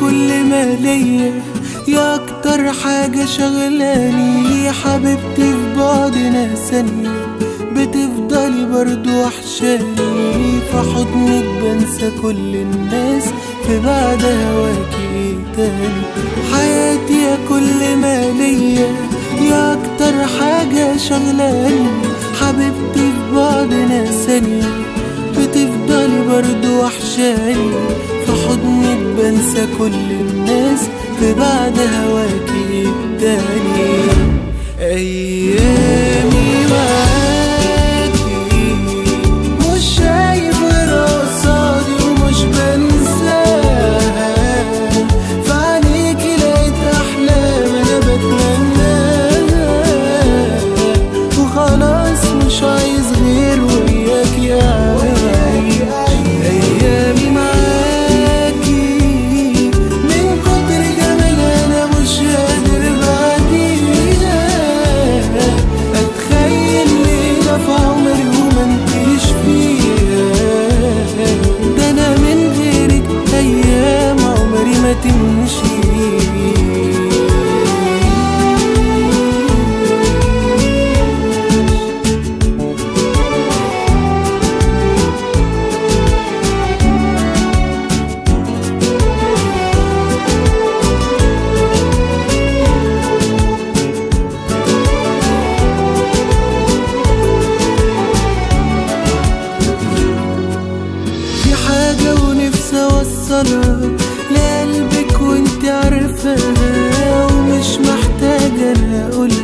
كل ما ليا يا اكتر حاجة شغلاني يا حبيبتي في بعدنا ثانية بتفضلي برضو وحشاني في حضنك بنسى كل الناس في بعد هواكي تاني حياتي يا كل ما ليا يا اكتر حاجة شغلاني حبيبتي في بعدنا ثانية بتفضلي برضو وحشاني في حضنك بنسى كل الناس في بعد هواكي تاني أيامي معاكي مش شايف غير قصادي ومش بنساها في عينيكي لقيت أحلام أنا بتمناها وخلاص مش عايز غير وياكي أعيش أيامي معاكي من كتر جمالها أنا مش قادر بعديها أتخيل ليلة في عمري وما انتيش فيها ده أنا من غيرك أيام عمري ما تمشي في حاجة ونفسي أوصلها لقلبك وانت عارفاها ومش محتاجة أنا أقول